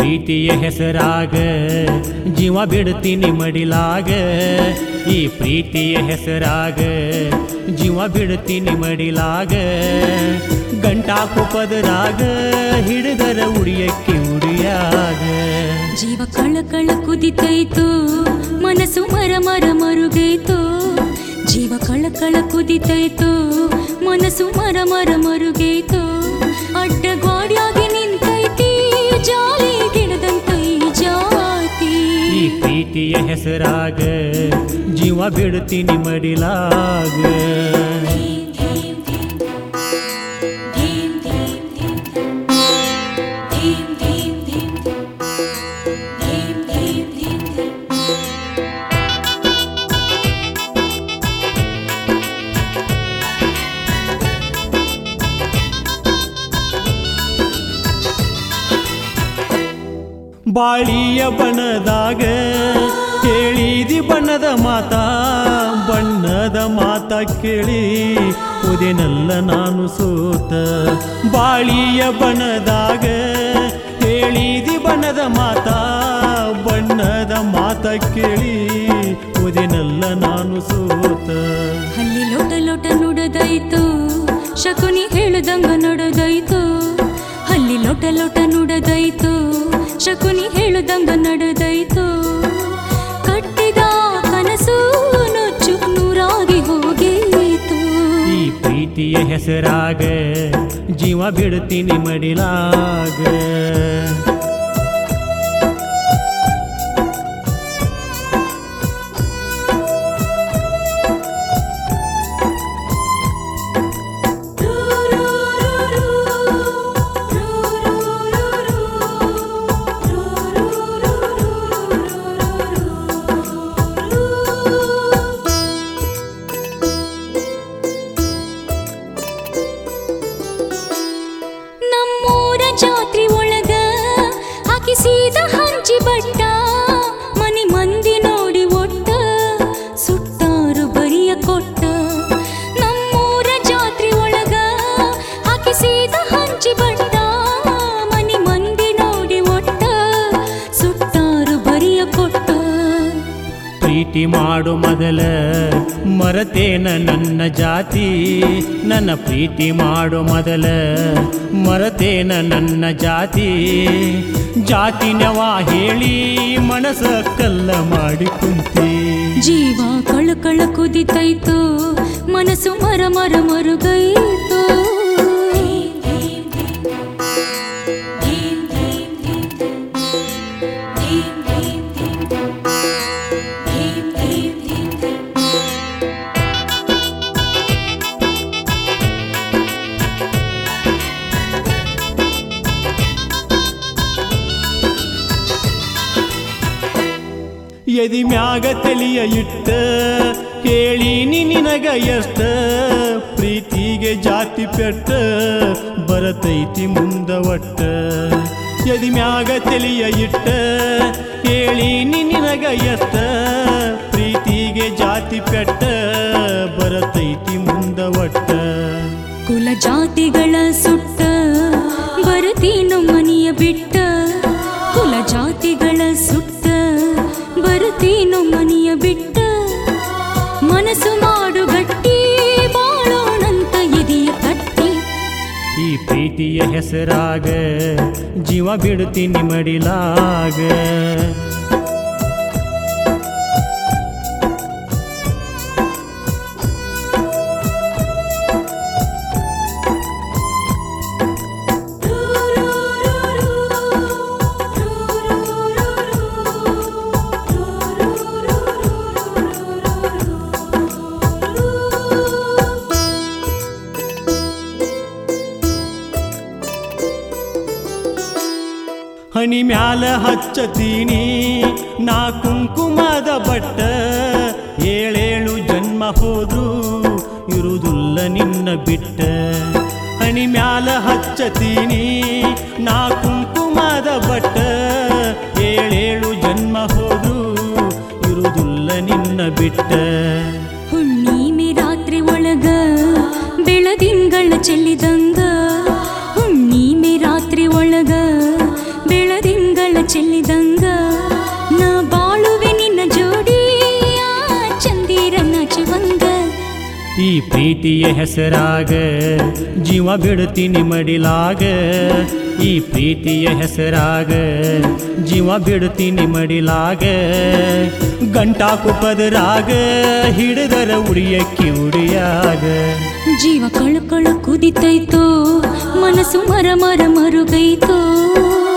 ಪ್ರೀತಿಯ ಹೆಸರಾಗ ಜೀವ ಬಿಡ್ತೀನಿ ಮಡಿಲಾಗ ಈ ಪ್ರೀತಿಯ ಹೆಸರಾಗ ಜೀವ ಬಿಡ್ತೀನಿ ಮಡಿಲಾಗ ಗಂಟಾಕು ಪದರಾಗ ಹಿಡಿದರ ಉಡಿಯಕ್ಕೆ ಉಡಿಯಾಗ ಜೀವ ಕಳ ಕಳ ಕುದಿತೈತು ಮನಸ್ಸು ಮರ ಮರ ಮರುಗೈತು ಜೀವ ಕಳ ಕಳ ಕುದಿತೈತು ಮನಸ್ಸು ಮರ ಮರ ಮರುಗೈತು ಅಡ್ಡ ಗಾಡಿಯಾಗಿ ನಿಂತೈತಿ ಜಾಲಿ ಗಿಡದಂತೈ ಜಾತಿ ಈ ಪ್ರೀತಿಯ ಹೆಸರಾಗ ಜೀವ ಬಿಡ್ತೀನಿ ಮಡಿಲಾಗ ಬಾಳಿಯ ಬಣ್ಣದಾಗ ಕೇಳಿದಿ ಬಣ್ಣದ ಮಾತ ಬಣ್ಣದ ಮಾತ ಕೇಳಿ ಉದೆನಲ್ಲ ನಾನು ಸೋತ ಬಾಳಿಯ ಬಣ್ಣದಾಗ ಕೇಳಿದಿ ಬಣ್ಣದ ಮಾತ ಬಣ್ಣದ ಮಾತ ಕೇಳಿ ಉದೆನಲ್ಲ ನಾನು ಸೋತ ಅಲ್ಲಿ ಲೋಟ ಲೋಟ ನುಡದೈತು ಶಕುನಿ ಹೇಳದಂಗ ನಡೆದೈತು ಅಲ್ಲಿ ಲೋಟ ಲೋಟ ನುಡದೈತು ಶಕುನಿ ಹೇಳದಂಗ ನಡೆದೈತು ಕಟ್ಟಿದ ಕನಸು ನುಚ್ಚು ನೂರಾಗಿ ಹೋಗೇತು ಈ ಪ್ರೀತಿಯ ಹೆಸರಾಗ ಜೀವ ಬಿಡ್ತೀನಿ ಮಡಿಲಾಗ ನಮ್ಮೂರ ಜಾತ್ರೆ ಒಳಗ ಹಾಕಿಸಿದ ಹಂಚಿ ಬಟ್ಟ ಮನಿ ಮಂದಿ ನೋಡಿ ಒಟ್ಟ ಸುಟ್ಟಾರು ಬರಿಯ ಕೊಟ್ಟ ನಮ್ಮೂರ ಜಾತ್ರೆ ಒಳಗ ಹಾಕಿಸಿದ ಹಂಚಿ ಬಟ್ಟ ಮನಿ ಮಂದಿ ನೋಡಿ ಒಟ್ಟ ಸುಟ್ಟಾರು ಬರಿಯ ಕೊಟ್ಟ ಪ್ರೀತಿ ಮಾಡು ಮೊದಲ ಮರತೇನ ನನ್ನ ಜಾತಿ ನನ್ನ ಪ್ರೀತಿ ಮಾಡು ಮೊದಲ ಮರತೇನ ನನ್ನ ಜಾತಿ ಜಾತಿನವ ಹೇಳಿ ಮನಸ ಕಲ್ಲ ಮಾಡಿ ಕುಂತಿ ಜೀವ ಕಳ ಕಳ ಕುದಿತೈತು ಮನಸ್ಸು ಮರ ಮರ ಮರುಗೈತು ಎದಿ ಮ್ಯಾಗ ತಲಿಯ ಇಟ್ಟ ಕೇಳೀನಿ ನಿನಗ ಎಷ್ಟ ಪ್ರೀತಿಗೆ ಜಾತಿ ಪೆಟ್ಟ ಬರತೈತಿ ಮುಂದ ಒಟ್ಟ ಎದಿ ಮ್ಯಾಗ ತಲಿಯ ಇಟ್ಟ ಕೇಳೀನಿ ನಿನಗ ಎಷ್ಟ ಪ್ರೀತಿಗೆ ಜಾತಿ ಪೆಟ್ಟ ಬರತೈತಿ ಮುಂದ ಒಟ್ಟ ಕುಲ ಜಾತಿಗಳ ಸುಟ್ಟ ಬರುತ್ತೀನು ಮನಿಯ ಬಿಟ್ಟ ಕುಲ ಜಾತಿಗಳ ಸುಟ್ಟ ಬರುತ್ತೀನು ಮನಿಯ ಬಿಟ್ಟ ಮನಸ್ಸು ಮಾಡು ಗಟ್ಟಿ ಬಾಳೋಣಂತ ಎದೆಯ ಕಟ್ಟಿ ಈ ಪ್ರೀತಿಯ ಹೆಸರಾಗ ಜೀವ ಬಿಡ್ತೀನಿ ಮಡಿಲಾಗ ಹನಿ ಮ್ಯಾಲ ಹಚ್ಚತೀನಿ ನಾ ಕುಂಕುಮದ ಬಟ್ಟ ಏಳೇಳು ಜನ್ಮ ಹೋದ್ರು ಇರುವುದಿಲ್ಲ ನಿನ್ನ ಬಿಟ್ಟ ಹನಿ ಮ್ಯಾಲ ಹಚ್ಚತೀನಿ ನಾ ಕುಂಕುಮದ ಬಟ್ಟ ಏಳೇಳು ಜನ್ಮ ಹೋದ್ರು ಇರುವುದಿಲ್ಲ ನಿನ್ನ ಬಿಟ್ಟ ಹುಣ್ಣಿಮೆ ರಾತ್ರಿ ಒಳಗ ಬೆಳದಿಂಗಳ ಚೆಲ್ಲಿದಂಗ ಹುಣ್ಣಿಮೆ ರಾತ್ರಿ ಒಳಗ ಬೆಳದಿಂಗಳ ಚೆಲ್ಲಿದಂಗ ನಾ ಬಾಳುವೆ ನಿನ್ನ ಜೋಡಿ ಆ ಚಂದಿರ ನಾಚುವಂಗ ಈ ಪ್ರೀತಿಯ ಹೆಸರಾಗ ಜೀವ ಬಿಡ್ತೀನಿ ಮಡಿಲಾಗ ಈ ಪ್ರೀತಿಯ ಹೆಸರಾಗ ಜೀವ ಬಿಡ್ತೀನಿ ಮಡಿಲಾಗ ಗಂಟಾಕು ಪದರಾಗ ಹಿಡಿದರ ಉಡಿಯಕ್ಕಿ ಉಡಿಯಾಗ ಜೀವ ಕಳಕಳ ಕುದಿತೈತೋ ಮನಸ್ಸು ಮರ ಮರ ಮರುಗೈತೋ